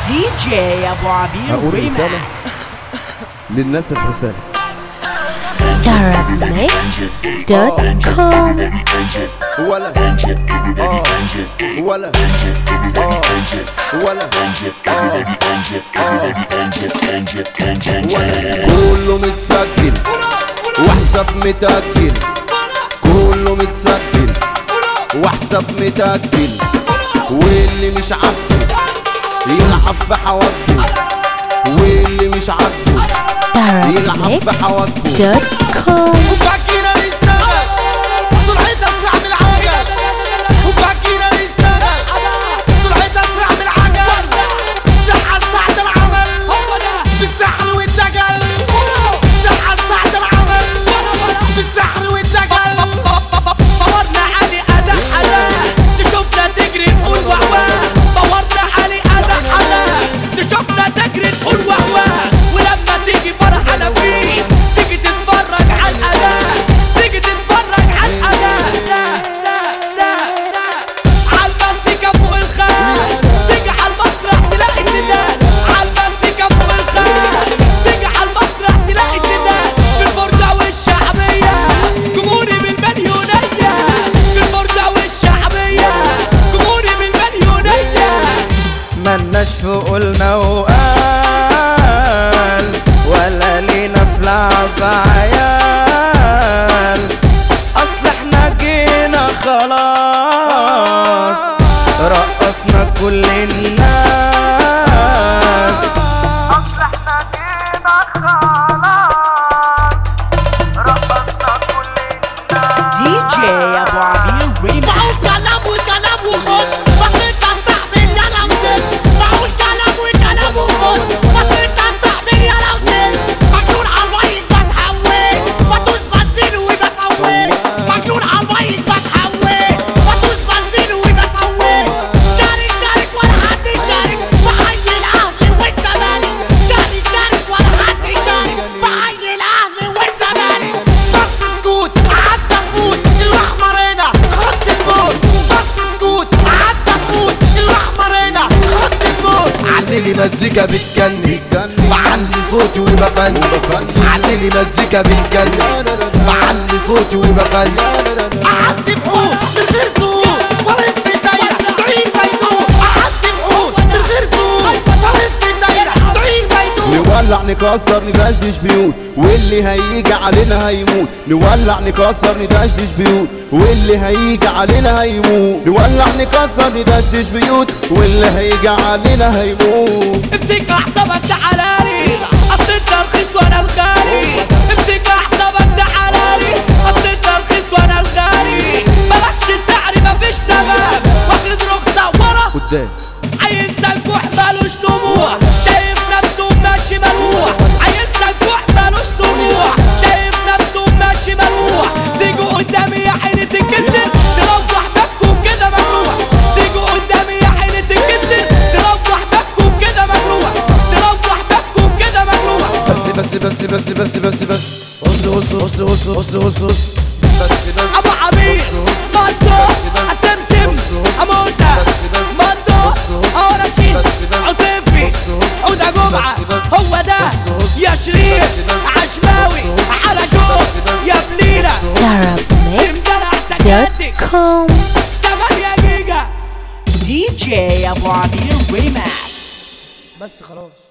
دي جي ابو عبير هقول رسالة ريماكس للناس الرسالة darabmixed.com ولا اه ولا اه ولا اه اه ولا كله متسجل وحساب متأجل كله متسجل وحساب متأجل واللي مش عاجبه يلعب في حواجبه واللي مش عاجبه يلعب في حواجبه darabmixed.com وباكينا نشتغل سرعتها اسرع من العجل وباكينا نشتغل سرعتها اسرع من العجل دخل ساعة العمل بالسحر والدجل دخل ساعة العمل بالسحر والدجل باورنا علي اداء حلا تشوفنا تجري تقول وهواه باورنا علي اداء حلا تشوفنا تجري تقول وهواه ولما تيجي فرح انا فيه تيجي تتفرج على الاداء تيجي تتفرج على الاداء دا دا دا دا على المزيكا فوق الخيال تيجي على المسرح تلاقي سداد على المزيكا فوق الخيال تيجي على المسرح تلاقي سداد في الفرجة والشعبية جمهوري بالمليونية في الفرجة والشعبية جمهوري بالمليونية ملناش في قولنا وقال ولا لينا في لعب عيال اصل احنا جينا خلاص رقصنا كل الناس اصل احنا جينا خلاص رقصنا كل الناس دي جي ابو عبير ريماكس معقول كلام وكلام وخد بس انت استحمل يا لمسك معقول كلام وكلام وخد بس انت استحمل يا لمسك مجنون على المايك بتحول بدوس بنزين وبفول مجنون على المايك بتحول بدوس بنزين وبفول جاري جاري ولا حد يشارك بحي الاهلي والزمالك جاري جاري ولا حد يشارك بحي الاهلي والزمالك ضغط سكوت قعدت افوت الاحمر هنا خط الموت ضغط سكوت قعدت افوت الاحمر هنا خط الموت عللي مزيكا بتجنن بعلي صوتي وبغني عللي مزيكا بتجنن بعلي صوتي وبغني قعدت بحوت من غير زهور ضرب في دايرة تعيد بيدور قعدت بحوت من غير زهور ضرب في دايرة تعيد بيدور نولع نكسر ندشدش بيوت واللي هيجي علينا هيموت نولع نكسر ندشدش بيوت واللي هيجي علينا هيموت نولع نكسر ندشدش بيوت واللي هيجي علينا هيموت امسك احسابك تعالالي اصل انت رخيص وانا الغالي امسك احسابك تعالالي اصل انت رخيص وانا الغالي مالكش سعر مفيش تمام واخد رخصة ورا قدام عيل سلبوح مالوش طموح شايف نفسه ماشي ملوح عيل سلبوح مالوش طموح شايف نفسه ماشي ملوح تيجوا قدامي يا عيني تتكسر تروح بكوا كده ممنوع تيجوا قدامي يا عيني تتكسر تروح بكوا كده ممنوع تروح بكوا كده ممنوع بس بس بس بس بس بس بس قص قص قص قص قص قص قص بس بس ابو عبيد مندو اسمسم اموتة مندو او رشيد عطيفي عودة جمعة هو ده يا شريف عشماوي على شوف يا بليلة امبارح سكاتك darabmixed.com 8 جيجا دي جي ابو عبير ريماكس بس خلاص